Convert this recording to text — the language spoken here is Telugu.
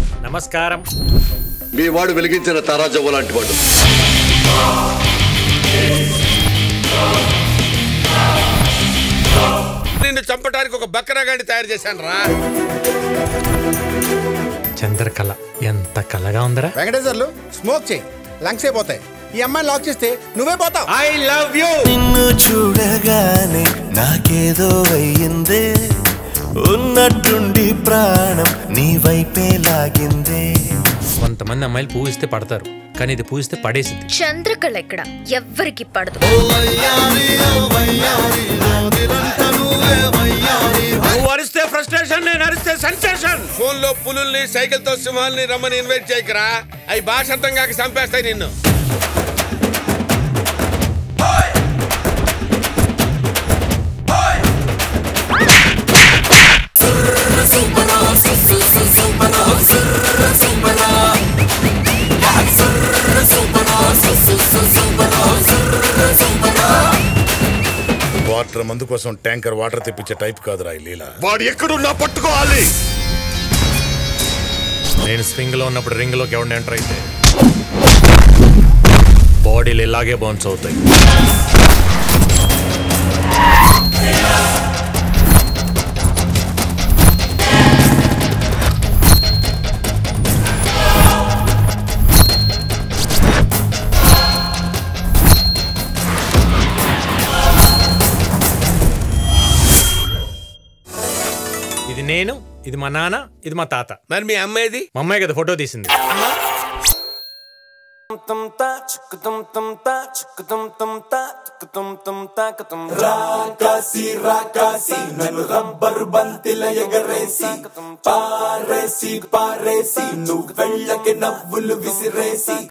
నమస్కారం మీ వాడు వెలిగించిన తారాజవ్వ లాంటి వాడు నిన్ను చంపడానికి ఒక బక్రగాడిని తయారు చేశాను రా చంద్రకళ ఎంత కళగా ఉందరా వెంకటేశ్వర్లు స్మోక్ చేయి లంగ్స్ అయిపోతాయి ఈ అమ్మాయిని లాక్ చేస్తే నువ్వే పోతావు ఐ లవ్ యూ నిన్ను చూడగానే నాకేదో అయ్యిందే ఉన్నట్టుండి ప్రాణం నీ వైపే లాగిందే కొంతమంది అమ్మాయిలు పూజిస్తే పడతారు కానీ ఇది పూజిస్తే పడేసింది చంద్రకళ ఎక్కడ ఎవ్వరికి పడదు నువ్వు అరిస్తే ఫ్రస్ట్రేషన్ నేను అరిస్తే సెన్సేషన్ ఫోన్ లో పులుల్ని సైకిల్ తో సింహాల్ని రమ్మని ఇన్వైట్ చేయకరా అవి భాష అర్థం కాక చంపేస్తాయి నిన్ను వాటర్ మందు కోసం ట్యాంకర్ వాటర్ తెప్పించే టైప్ కాదురా ఈ లీల వాడు ఎక్కడున్నా పట్టుకోవాలి నేను స్వింగ్ లో ఉన్నప్పుడు రింగ్ లోకి ఎవరిని ఎంటర్ అయితే బాడీలు ఇలాగే బౌన్స్ అవుతాయి ఇది నేను ఇది మా నాన్న ఇది మా తాత మరి మీ అమ్మాయిది మా అమ్మాయి కదా ఫోటో తీసింది రాకాసి రాకాసి నన్ను రబ్బరు బంతిల ఎగరేసి పారేసి పారేసి నువ్వు వెళ్ళకి నవ్వులు విసిరేసి